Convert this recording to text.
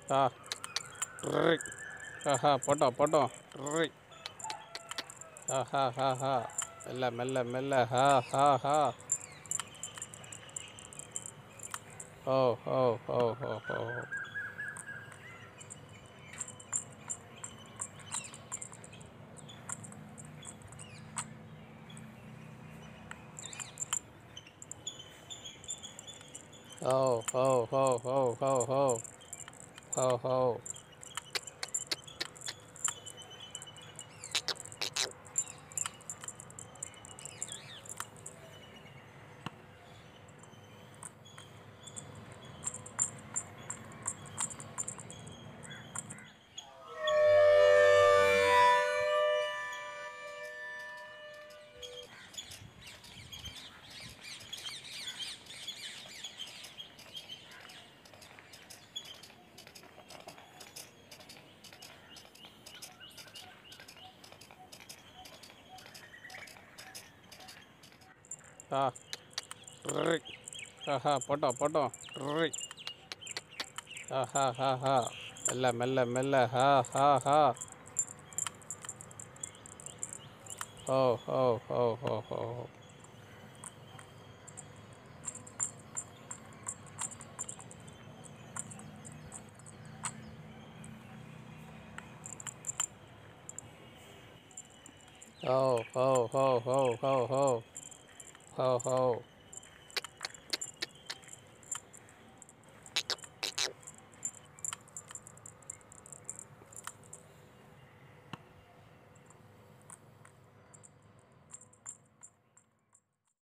ஆ trick ஆஹா போட்டோம் போட்டோம் trick ஆஹா ஹா ஹா மெல்ல மெல்ல மெல்ல ஹா ஹா ஹா ஓ ஓ ஓ ஓ ஓ ஓ ஓ ஓ ஓ ஓ ஓ ஓ ஓ ஆ ட்ரிக் ஆஹா போட்டோம் போட்டோம் ட்ரிக் ஆஹா ஹா ஹா மெல்ல மெல்ல மெல்ல ஹா ஹா ஹா ஓ ஓ ஓ ஓ ஓ ஓ ஓ ஓ ஓ ஓ ஓ ஓ ஓ